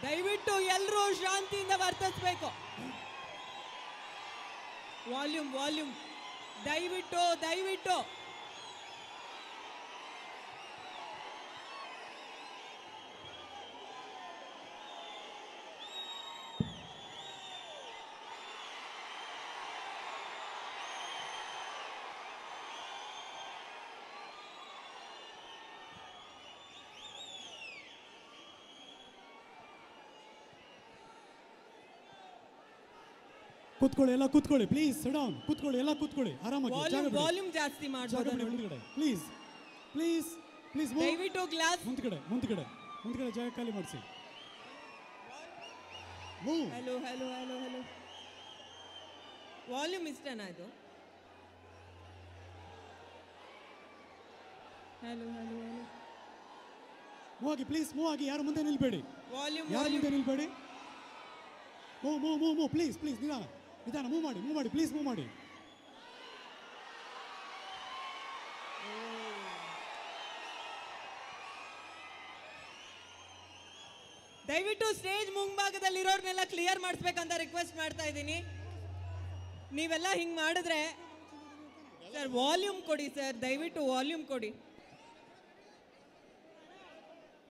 ದಯವಿಟ್ಟು ಎಲ್ಲರೂ ಶಾಂತಿಯಿಂದ ವರ್ತಿಸ್ಬೇಕು ವಾಲ್ಯೂಮ್ ವಾಲ್ಯೂಮ್ ದಯವಿಟ್ಟು ದಯವಿಟ್ಟು ಕೂತ್ಕೊಳ್ಳಿ ಎಲ್ಲ ಕೂತ್ಕೊಳ್ಳಿ ಪ್ಲೀಸ್ ಡೌನ್ ಕೂತ್ಕೊಳ್ಳಿ ಎಲ್ಲ ಕೂತ್ಕೊಳ್ಳಿ ಆರಾಮಾಗಿ ಜಾಗ ವಾಲ್ಯೂಮ್ ಬಿಡಿ. ವಾಲ್ಯೂಮ್ ಜಾಸ್ತಿ ಜಾಗ ಬಿಡಿ ಮಾಡ್ಬೋದು ಮುಂದ್ಗಡೆ ಪ್ಲೀಸ್ ಪ್ಲೀಸ್ ಪ್ಲೀಸ್ ದಯವಿಟ್ಟು ಗ್ಲಾಸ್ ಮುಂದ್ಗಡೆ ಮುಂದ್ಗಡೆ ಮುಂದ್ಗಡೆ ಜಾಗ ಖಾಲಿ ಮಾಡಿಸಿ move hello hello hello hello volume ಇಷ್ಟನಾ ಇದು ಹಲೋ ಹಲೋ ಹಲೋ ಮೂವ್ ಆಗಿ ಪ್ಲೀಸ್ ಮೂವ್ ಆಗಿ ಯಾರು ಮುಂದೆ ನಿಲ್ಬೇಡಿ ವಾಲ್ಯೂಮ್ ಯಾರು ವಾಲ್ಯೂಮ್ ಮುಂದೆ ನಿಲ್ಬೇಡಿ move move move move please please ನಿಧಾನ ನಿಧಾನ ಮೂವ್ ಮಾಡಿ ಮೂವ್ ಮಾಡಿ ಪ್ಲೀಸ್ ಮೂವ್ ಮಾಡಿ ದಯವಿಟ್ಟು ಸ್ಟೇಜ್ ಮುಂಭಾಗದಲ್ಲಿರೋರ್ನೆಲ್ಲ ಕ್ಲಿಯರ್ ಮಾಡಿಸ್ಬೇಕಂತ ರಿಕ್ವೆಸ್ಟ್ ಮಾಡ್ತಾ ಇದ್ದೀನಿ ನೀವೆಲ್ಲ ಹಿಂಗ್ ಮಾಡಿದ್ರೆ ಸರ್ ವಾಲ್ಯೂಮ್ ಕೊಡಿ ಸರ್ ದಯವಿಟ್ಟು ವಾಲ್ಯೂಮ್ ಕೊಡಿ